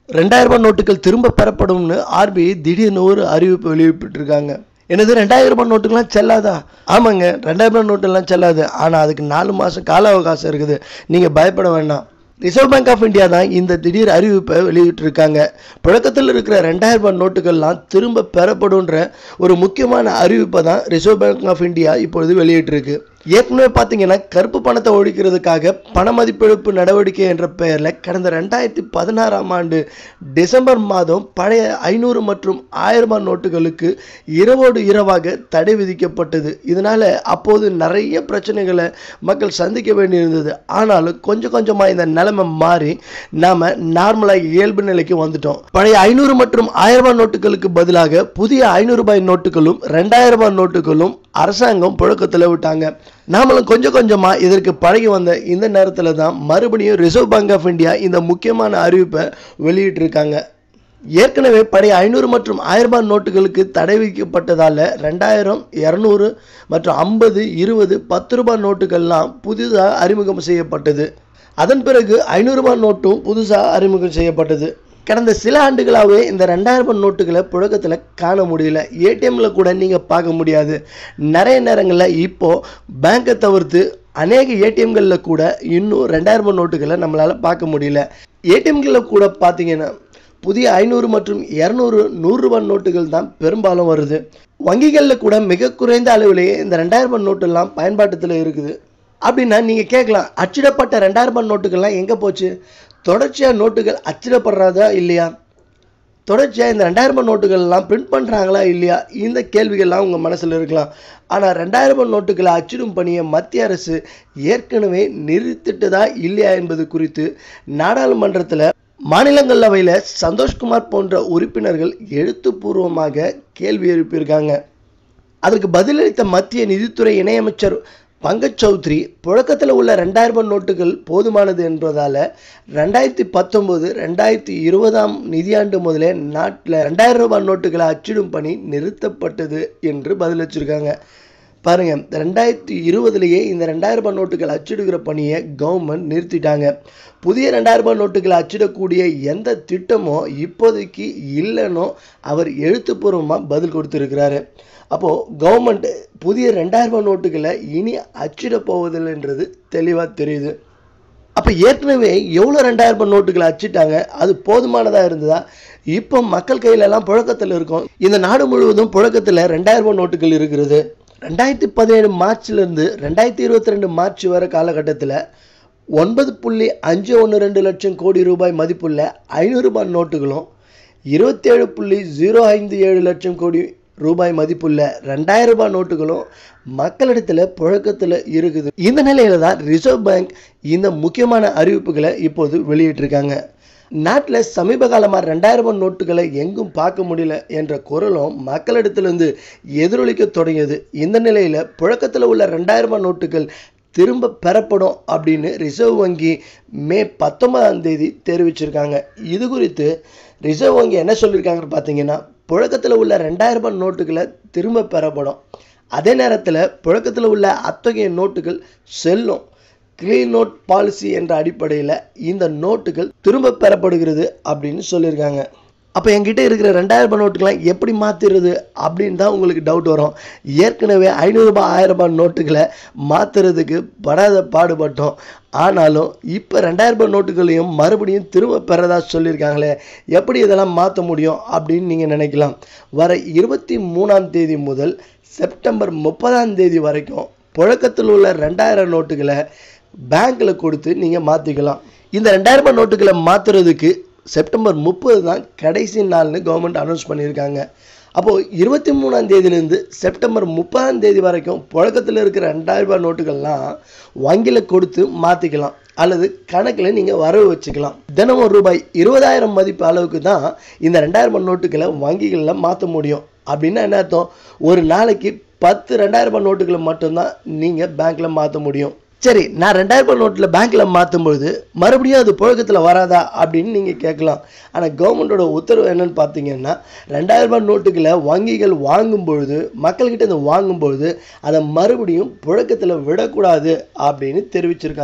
ரெண்டாயிரம் ரூபாய் நோட்டுகள் திரும்ப பெறப்படும்னு ஆர்பிஐ திடீர்னு ஒரு அறிவிப்பு வெளியிட்டிருக்காங்க என்னது ரெண்டாயிரம் ரூபாய் நோட்டுக்கெல்லாம் செல்லாதா ஆமாங்க ரெண்டாயிரம் ரூபாய் நோட்டெல்லாம் செல்லாது ஆனால் அதுக்கு நாலு மாதம் கால அவகாசம் இருக்குது நீங்கள் பயப்பட வேண்டாம் ரிசர்வ் பேங்க் ஆஃப் இந்தியா தான் இந்த திடீர் அறிவிப்பை வெளியிட்டிருக்காங்க புழக்கத்தில் இருக்கிற ரெண்டாயிரம் ரூபாய் நோட்டுகள்லாம் திரும்ப பெறப்படும்ன்ற ஒரு முக்கியமான அறிவிப்பை தான் ரிசர்வ் பேங்க் ஆஃப் இந்தியா இப்பொழுது வெளியிட்டிருக்கு ஏற்கனவே பார்த்தீங்கன்னா கருப்பு பணத்தை ஒழிக்கிறதுக்காக பண மதிப்பிழப்பு நடவடிக்கை என்ற பெயரில் கடந்த ரெண்டாயிரத்தி பதினாறாம் ஆண்டு டிசம்பர் மாதம் பழைய ஐநூறு மற்றும் ஆயிரம் ரூபாய் நோட்டுகளுக்கு இரவோடு இரவாக தடை விதிக்கப்பட்டது இதனால் அப்போது நிறைய பிரச்சனைகளை மக்கள் சந்திக்க வேண்டியிருந்தது ஆனாலும் கொஞ்சம் கொஞ்சமாக இந்த நிலைமை மாறி நாம் நார்மலாக இயல்பு நிலைக்கு வந்துட்டோம் பழைய ஐநூறு மற்றும் ஆயிரம் ரூபாய் நோட்டுகளுக்கு பதிலாக புதிய ஐநூறு ரூபாய் நோட்டுகளும் ரெண்டாயிரம் ரூபாய் நோட்டுகளும் அரசாங்கம் புழக்கத்தில் விட்டாங்க நாமளும் கொஞ்சம் கொஞ்சமாக இதற்கு பழகி வந்த இந்த நேரத்தில் தான் மறுபடியும் ரிசர்வ் பேங்க் ஆஃப் இந்தியா இந்த முக்கியமான அறிவிப்பை வெளியிட்டிருக்காங்க ஏற்கனவே பழைய ஐநூறு மற்றும் ஆயிரம் ரூபாய் நோட்டுகளுக்கு தடை விதிக்கப்பட்டதால் ரெண்டாயிரம் இரநூறு மற்றும் ஐம்பது இருபது பத்து ரூபாய் நோட்டுகள்லாம் புதிதாக அறிமுகம் செய்யப்பட்டது அதன் பிறகு ஐநூறு ரூபாய் நோட்டும் புதுசாக அறிமுகம் செய்யப்பட்டது கடந்த சில ஆண்டுகளாகவே இந்த ரெண்டாயிரம் ரூபாய் நோட்டுகளை புழக்கத்தில் காண முடியல ஏடிஎம்ல கூட நீங்கள் பார்க்க முடியாது நிறைய நேரங்களில் இப்போது பேங்கை தவிர்த்து அநேக ஏடிஎம்களில் கூட இன்னும் ரெண்டாயிரம் ரூபாய் நோட்டுகளை நம்மளால் பார்க்க முடியல ஏடிஎம்களில் கூட பார்த்தீங்கன்னா புதிய ஐநூறு மற்றும் இரநூறு நூறுரூபாய் நோட்டுகள் தான் பெரும்பாலும் வருது வங்கிகளில் கூட மிக குறைந்த அளவிலேயே இந்த ரெண்டாயிரம் ரூபாய் நோட்டெல்லாம் பயன்பாட்டத்தில் இருக்குது அப்படின்னா நீங்கள் கேட்கலாம் அச்சிடப்பட்ட ரெண்டாயிரம் ரூபாய் நோட்டுகள்லாம் எங்கே போச்சு தொடர்ச்சியாக நோட்டுகள் அச்சிடப்படுறதா இல்லையா தொடர்ச்சியாக இந்த ரெண்டாயிரம் ரூபாய் நோட்டுகள்லாம் பிரிண்ட் பண்ணுறாங்களா இல்லையா இந்த கேள்விகள்லாம் உங்கள் மனசில் இருக்கலாம் ஆனால் ரெண்டாயிரம் ரூபாய் நோட்டுகளை அச்சிடும் பணியை மத்திய அரசு ஏற்கனவே நிறுத்திட்டதா இல்லையா என்பது குறித்து நாடாளுமன்றத்தில் மாநிலங்களவையில் சந்தோஷ்குமார் போன்ற உறுப்பினர்கள் எழுத்துப்பூர்வமாக கேள்வி எழுப்பியிருக்காங்க அதற்கு பதிலளித்த மத்திய நிதித்துறை இணையமைச்சர் பங்கஜ் சௌத்ரி புழக்கத்தில் உள்ள ரெண்டாயிரம் ரூபாய் நோட்டுகள் போதுமானது என்பதால் ரெண்டாயிரத்தி பத்தொம்போது ரெண்டாயிரத்தி இருபதாம் நிதியாண்டு முதலே நாட்டில் ரெண்டாயிரம் ரூபாய் நோட்டுகளை அச்சிடும் பணி நிறுத்தப்பட்டது என்று பதிலளிச்சிருக்காங்க பாருங்க ரெண்டாயிரத்தி இருபதுலேயே இந்த ரெண்டாயிரம் ரூபாய் நோட்டுகள் அச்சிடுகிற பணியை கவர்மெண்ட் நிறுத்திட்டாங்க புதிய ரெண்டாயிரம் ரூபாய் நோட்டுகளை அச்சிடக்கூடிய எந்த திட்டமோ இப்போதைக்கு இல்லைன்னோ அவர் எழுத்துப்பூர்வமாக பதில் கொடுத்துருக்கிறாரு அப்போது கவர்மெண்ட் புதிய ரெண்டாயிரம் ரூபாய் நோட்டுகளை இனி அச்சிட போவதில்லைன்றது தெளிவாக தெரியுது அப்போ ஏற்கனவே எவ்வளோ ரெண்டாயிரம் ரூபாய் நோட்டுகளை அச்சிட்டாங்க அது போதுமானதாக இருந்ததா இப்போ மக்கள் கையிலெல்லாம் புழக்கத்தில் இருக்கும் இந்த நாடு முழுவதும் புழக்கத்தில் ரெண்டாயிரம் ரூபாய் நோட்டுகள் இருக்கிறது ரெண்டாயிரத்தி பதினேழு மார்ச்லேருந்து ரெண்டாயிரத்தி இருபத்தி ரெண்டு மார்ச் வரை காலகட்டத்தில் ஒன்பது புள்ளி அஞ்சு ஒன்று ரெண்டு லட்சம் கோடி ரூபாய் மதிப்புள்ள ஐநூறு ரூபாய் நோட்டுகளும் இருபத்தேழு புள்ளி ஜீரோ ஐந்து ஏழு லட்சம் கோடி ரூபாய் மதிப்புள்ள ரெண்டாயிரம் ரூபாய் நோட்டுகளும் மக்களிடத்தில் புழக்கத்தில் இருக்குது இந்த நிலையில தான் ரிசர்வ் பேங்க் இந்த முக்கியமான அறிவிப்புகளை இப்போது வெளியிட்டிருக்காங்க நாட்டில் சமீப காலமாக ரெண்டாயிரம் ரூபாய் நோட்டுகளை எங்கும் பார்க்க முடியல என்ற குரலும் மக்களிடத்திலிருந்து எதிரொலிக்க தொடங்கியது இந்த நிலையில் புழக்கத்தில் உள்ள ரெண்டாயிரம் ரூபாய் நோட்டுகள் திரும்ப பெறப்படும் அப்படின்னு ரிசர்வ் வங்கி மே பத்தொன்பதாம் தேதி தெரிவிச்சிருக்காங்க இது குறித்து ரிசர்வ் வங்கி என்ன சொல்லியிருக்காங்கன்னு பார்த்தீங்கன்னா புழக்கத்தில் உள்ள ரெண்டாயிரம் ரூபாய் நோட்டுகளை திரும்ப பெறப்படும் அதே நேரத்தில் புழக்கத்தில் உள்ள அத்தகைய நோட்டுகள் செல்லும் கிளீன் நோட் பாலிசி என்ற அடிப்படையில் இந்த நோட்டுகள் திரும்ப பெறப்படுகிறது அப்படின்னு சொல்லியிருக்காங்க அப்போ என்கிட்ட இருக்கிற ரெண்டாயிரம் ரூபாய் நோட்டுகள்லாம் எப்படி மாற்றிடுறது அப்படின்னு தான் உங்களுக்கு டவுட் வரும் ஏற்கனவே ஐநூறுரூபா ஆயிரம் ரூபாய் நோட்டுகளை மாற்றுறதுக்கு படாத பாடுபட்டோம் ஆனாலும் இப்போ ரெண்டாயிரம் ரூபாய் நோட்டுகளையும் மறுபடியும் திரும்ப பெறதா சொல்லியிருக்காங்களே எப்படி இதெல்லாம் மாற்ற முடியும் அப்படின்னு நீங்கள் நினைக்கலாம் வர இருபத்தி மூணாம் தேதி முதல் செப்டம்பர் முப்பதாம் தேதி வரைக்கும் புழக்கத்தில் உள்ள ரெண்டாயிரம் நோட்டுகளை பேங்க்கில் கொடுத்து நீங்கள் மாற்றிக்கலாம் இந்த ரெண்டாயிரம் ரூபாய் நோட்டுகளை மாற்றுறதுக்கு செப்டம்பர் முப்பது தான் கடைசி நாள்னு கவர்மெண்ட் அனௌன்ஸ் பண்ணியிருக்காங்க அப்போது இருபத்தி மூணாம் தேதியிலேருந்து செப்டம்பர் முப்பதாம் தேதி வரைக்கும் புழக்கத்தில் இருக்கிற ரெண்டாயிரம் ரூபாய் நோட்டுகள்லாம் வங்கியில் கொடுத்து மாற்றிக்கலாம் அல்லது கணக்கில் நீங்கள் வரவு வச்சுக்கலாம் தினமும் ரூபாய் இருபதாயிரம் மதிப்பு அளவுக்கு தான் இந்த ரெண்டாயிரம் ரூபாய் நோட்டுகளை வங்கிகளில் மாற்ற முடியும் அப்படின்னா என்ன அர்த்தம் ஒரு நாளைக்கு பத்து ரெண்டாயிரம் ரூபாய் நோட்டுகளை மட்டும்தான் நீங்கள் பேங்க்கில் மாற்ற முடியும் சரி நான் ரெண்டாயிரம் ரூபாய் நோட்டில் பேங்க்கில் மாற்றும்பொழுது மறுபடியும் அது புழக்கத்தில் வராதா அப்படின்னு நீங்கள் கேட்கலாம் ஆனால் கவர்மெண்ட்டோட உத்தரவு என்னன்னு பார்த்தீங்கன்னா ரெண்டாயிரம் ரூபாய் நோட்டுகளை வங்கிகள் வாங்கும் பொழுது மக்கள்கிட்ட இருந்து வாங்கும் பொழுது அதை மறுபடியும் புழக்கத்தில் விடக்கூடாது அப்படின்னு தெரிவிச்சிருக்காங்க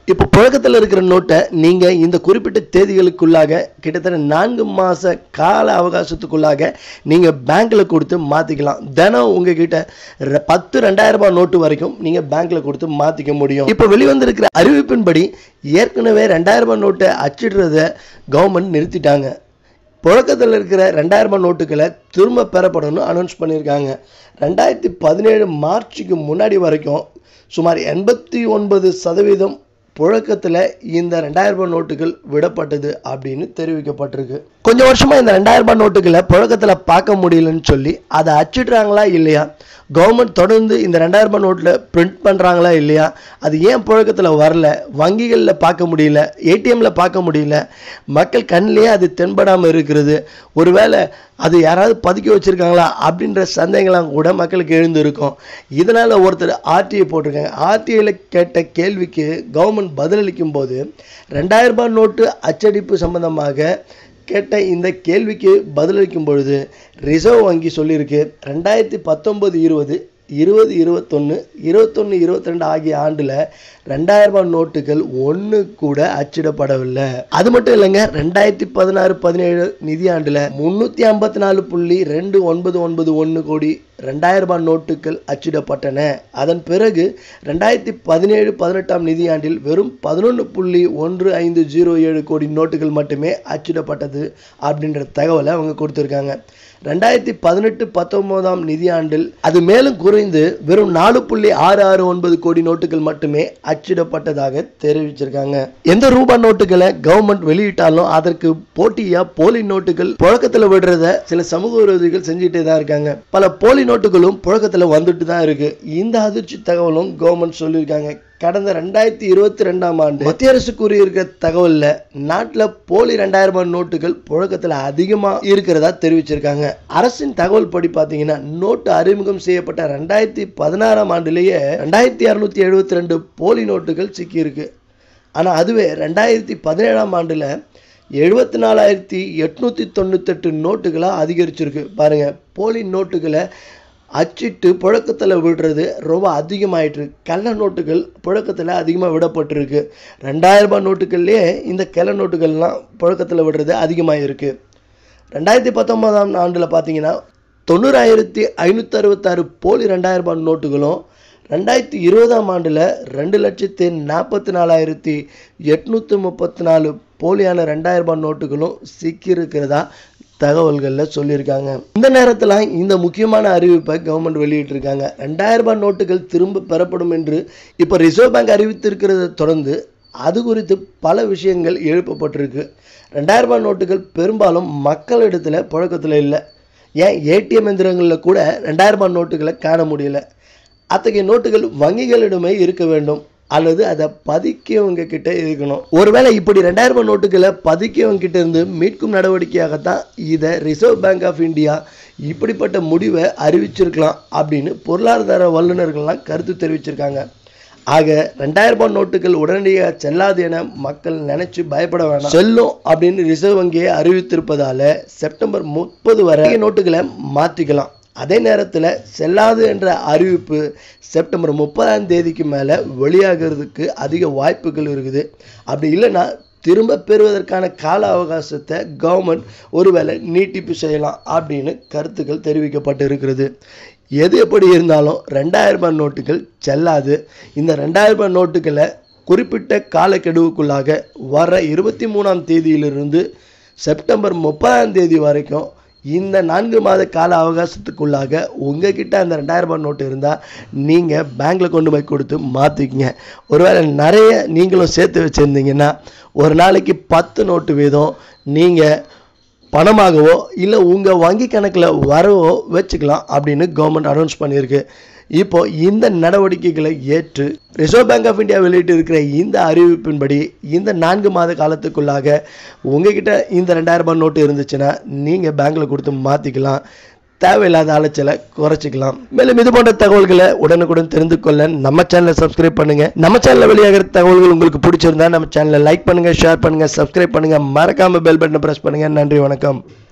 இப்போ புழக்கத்தில் இருக்கிற நோட்டை நீங்கள் இந்த குறிப்பிட்ட தேதிகளுக்குள்ளாக கிட்டத்தட்ட நான்கு மாத கால அவகாசத்துக்குள்ளாக நீங்கள் பேங்க்கில் கொடுத்து மாற்றிக்கலாம் தினம் உங்ககிட்ட ர- பத்து ரெண்டாயிரம் ரூபாய் நோட்டு வரைக்கும் நீங்கள் பேங்க்கில் கொடுத்து மாற்றிக்க முடியும் இப்போ வெளிவந்திருக்கிற அறிவிப்பின்படி ஏற்கனவே ரெண்டாயிரம் ரூபாய் நோட்டை அச்சிடுறத கவர்மெண்ட் நிறுத்திட்டாங்க புழக்கத்தில் இருக்கிற ரெண்டாயிரம் ரூபாய் நோட்டுகளை திரும்ப பெறப்படணும்னு அனௌன்ஸ் பண்ணியிருக்காங்க ரெண்டாயிரத்தி பதினேழு மார்ச்சுக்கு முன்னாடி வரைக்கும் சுமார் எண்பத்தி ஒன்பது சதவீதம் புழக்கத்தில் இந்த ரெண்டாயிரம் ரூபாய் நோட்டுகள் விடப்பட்டது அப்படின்னு தெரிவிக்கப்பட்டிருக்கு கொஞ்சம் வருஷமா இந்த ரெண்டாயிரம் ரூபாய் நோட்டுகளை புழக்கத்தில் பார்க்க முடியலன்னு சொல்லி அதை அச்சிடுறாங்களா இல்லையா கவர்மெண்ட் தொடர்ந்து இந்த ரெண்டாயிரம் ரூபாய் நோட்டில் பிரிண்ட் பண்ணுறாங்களா இல்லையா அது ஏன் புழக்கத்தில் வரல வங்கிகளில் பார்க்க முடியல ஏடிஎம்ல பார்க்க முடியல மக்கள் கண்ணிலேயே அது தென்படாமல் இருக்கிறது ஒருவேளை அது யாராவது பதுக்கி வச்சிருக்காங்களா அப்படின்ற சந்தேகம்லாம் கூட மக்களுக்கு எழுந்திருக்கும் இதனால் ஒருத்தர் ஆர்டிஐ போட்டிருக்காங்க ஆர்டிஐயில் கேட்ட கேள்விக்கு கவர்மெண்ட் பதிலளிக்கும் போது ரெண்டாயிரம் ரூபாய் நோட்டு அச்சடிப்பு சம்பந்தமாக கேட்ட இந்த கேள்விக்கு பதிலளிக்கும் பொழுது ரிசர்வ் வங்கி சொல்லியிருக்கு ரெண்டாயிரத்தி பத்தொன்பது இருபது இருபது இருபத்தொன்று இருபத்தொன்று இருபத்தி ரெண்டு ஆகிய ஆண்டில் ரெண்டாயிரம் ரூபாய் நோட்டுகள் ஒன்று கூட அச்சிடப்படவில்லை அது மட்டும் இல்லைங்க ரெண்டாயிரத்தி பதினாறு பதினேழு நிதியாண்டில் முந்நூற்றி ஐம்பத்தி நாலு புள்ளி ரெண்டு ஒன்பது ஒன்பது ஒன்று கோடி ரெண்டாயிரம் ரூபாய் நோட்டுகள் அச்சிடப்பட்டன அதன் பிறகு ரெண்டாயிரத்தி பதினேழு பதினெட்டாம் நிதியாண்டில் வெறும் பதினொன்று புள்ளி ஒன்று ஐந்து ஜீரோ ஏழு கோடி நோட்டுகள் மட்டுமே அச்சிடப்பட்டது அப்படின்ற தகவலை அவங்க கொடுத்துருக்காங்க ரெண்டாயிரத்தி பதினெட்டு பத்தொன்பதாம் நிதியாண்டில் அது மேலும் குறைந்து வெறும் நாலு புள்ளி ஆறு ஆறு ஒன்பது கோடி நோட்டுகள் மட்டுமே அச்சிடப்பட்டதாக தெரிவிச்சிருக்காங்க எந்த ரூபாய் நோட்டுகளை கவர்மெண்ட் வெளியிட்டாலும் அதற்கு போட்டியா போலி நோட்டுகள் புழக்கத்தில் விடுறத சில சமூக விரோதிகள் செஞ்சுட்டே தான் இருக்காங்க பல போலி நோட்டுகளும் புழக்கத்தில் வந்துட்டு தான் இருக்கு இந்த அதிர்ச்சி தகவலும் கவர்மெண்ட் சொல்லியிருக்காங்க கடந்த ரெண்டாயிரத்தி இருபத்தி ரெண்டாம் ஆண்டு மத்திய அரசு கூறியிருக்கிற தகவல்ல நாட்டில் போலி ரெண்டாயிரம் ரூபாய் நோட்டுகள் புழக்கத்தில் அதிகமாக இருக்கிறதா தெரிவிச்சிருக்காங்க அரசின் தகவல் படி பார்த்தீங்கன்னா நோட்டு அறிமுகம் செய்யப்பட்ட ரெண்டாயிரத்தி பதினாறாம் ஆண்டுலேயே ரெண்டாயிரத்தி இரநூத்தி எழுபத்தி ரெண்டு போலி நோட்டுகள் சிக்கியிருக்கு ஆனால் அதுவே ரெண்டாயிரத்தி பதினேழாம் ஆண்டில் எழுபத்தி நாலாயிரத்தி எட்நூற்றி தொண்ணூத்தெட்டு நோட்டுகளாக அதிகரிச்சிருக்கு பாருங்கள் போலி நோட்டுகளை அச்சிட்டு புழக்கத்தில் விடுறது ரொம்ப அதிகமாயிட்டு கள்ள நோட்டுகள் புழக்கத்தில் அதிகமாக விடப்பட்டிருக்கு ரெண்டாயிரம் ரூபாய் நோட்டுகள்லேயே இந்த கள்ள நோட்டுகள்லாம் புழக்கத்தில் விடுறது அதிகமாக இருக்கு ரெண்டாயிரத்தி பத்தொன்பதாம் ஆண்டில் பார்த்தீங்கன்னா தொண்ணூறாயிரத்தி ஐநூற்றி அறுபத்தாறு போலி ரெண்டாயிரம் ரூபாய் நோட்டுகளும் ரெண்டாயிரத்தி இருபதாம் ஆண்டில் ரெண்டு லட்சத்தி நாற்பத்தி நாலாயிரத்தி எட்நூற்றி முப்பத்தி நாலு போலியான ரெண்டாயிரம் ரூபாய் நோட்டுகளும் சிக்கியிருக்கிறதா தகவல்களில் சொல்லியிருக்காங்க இந்த நேரத்தில் இந்த முக்கியமான அறிவிப்பை கவர்மெண்ட் வெளியிட்டிருக்காங்க ரெண்டாயிரம் ரூபாய் நோட்டுகள் திரும்ப பெறப்படும் என்று இப்போ ரிசர்வ் பேங்க் அறிவித்திருக்கிறதை தொடர்ந்து அது குறித்து பல விஷயங்கள் எழுப்பப்பட்டிருக்கு ரெண்டாயிரம் ரூபாய் நோட்டுகள் பெரும்பாலும் மக்களிடத்தில் புழக்கத்தில் இல்லை ஏன் ஏடிஎம் எந்திரங்களில் கூட ரெண்டாயிரம் ரூபாய் நோட்டுகளை காண முடியல அத்தகைய நோட்டுகள் வங்கிகளிடமே இருக்க வேண்டும் அல்லது அதை பதிக்கவங்க கிட்ட இருக்கணும் ஒருவேளை இப்படி ரெண்டாயிரம் ரூபாய் நோட்டுகளை பதிக்கவங்க கிட்ட இருந்து மீட்கும் நடவடிக்கையாகத்தான் இதை ரிசர்வ் பேங்க் ஆஃப் இந்தியா இப்படிப்பட்ட முடிவை அறிவிச்சிருக்கலாம் அப்படின்னு பொருளாதார வல்லுநர்கள்லாம் கருத்து தெரிவிச்சிருக்காங்க ஆக ரெண்டாயிரம் ரூபாய் நோட்டுகள் உடனடியாக செல்லாது என மக்கள் நினைச்சு பயப்பட வேண்டாம் செல்லும் அப்படின்னு ரிசர்வ் வங்கியை அறிவித்திருப்பதால செப்டம்பர் முப்பது வரை நோட்டுகளை மாற்றிக்கலாம் அதே நேரத்தில் செல்லாது என்ற அறிவிப்பு செப்டம்பர் முப்பதாம் தேதிக்கு மேலே வெளியாகிறதுக்கு அதிக வாய்ப்புகள் இருக்குது அப்படி இல்லைன்னா திரும்ப பெறுவதற்கான கால அவகாசத்தை கவர்மெண்ட் ஒருவேளை நீட்டிப்பு செய்யலாம் அப்படின்னு கருத்துக்கள் தெரிவிக்கப்பட்டு இருக்கிறது எது எப்படி இருந்தாலும் ரெண்டாயிரம் ரூபாய் நோட்டுகள் செல்லாது இந்த ரெண்டாயிரம் ரூபாய் நோட்டுகளை குறிப்பிட்ட காலக்கெடுவுக்குள்ளாக வர இருபத்தி மூணாம் தேதியிலிருந்து செப்டம்பர் முப்பதாம் தேதி வரைக்கும் இந்த நான்கு மாத கால அவகாசத்துக்குள்ளாக உங்ககிட்ட அந்த ரெண்டாயிரம் ரூபாய் நோட்டு இருந்தால் நீங்கள் பேங்க்கில் கொண்டு போய் கொடுத்து மாற்றிக்கிங்க ஒருவேளை நிறைய நீங்களும் சேர்த்து வச்சுருந்தீங்கன்னா ஒரு நாளைக்கு பத்து நோட்டு வீதம் நீங்கள் பணமாகவோ இல்லை உங்கள் வங்கி கணக்கில் வரவோ வச்சுக்கலாம் அப்படின்னு கவர்மெண்ட் அனௌன்ஸ் பண்ணியிருக்கு இப்போ இந்த நடவடிக்கைகளை ஏற்று ரிசர்வ் பேங்க் ஆஃப் இந்தியா வெளியிட்டு இருக்கிற இந்த அறிவிப்பின்படி இந்த நான்கு மாத காலத்துக்குள்ளாக உங்ககிட்ட இந்த ரெண்டாயிரம் ரூபாய் நோட்டு இருந்துச்சுன்னா நீங்கள் பேங்க்கில் கொடுத்து மாற்றிக்கலாம் தேவையில்லாத அலைச்சலை குறைச்சிக்கலாம் மேலும் இது போன்ற தகவல்களை உடனுக்குடன் தெரிந்து கொள்ள நம்ம சேனலை சப்ஸ்கிரைப் பண்ணுங்க நம்ம சேனலில் வெளியாகிற தகவல்கள் உங்களுக்கு பிடிச்சிருந்தா நம்ம சேனலை லைக் பண்ணுங்க ஷேர் பண்ணுங்க சப்ஸ்கிரைப் பண்ணுங்க மறக்காம பெல் பட்டனை பிரஸ் பண்ணுங்க நன்றி வணக்கம்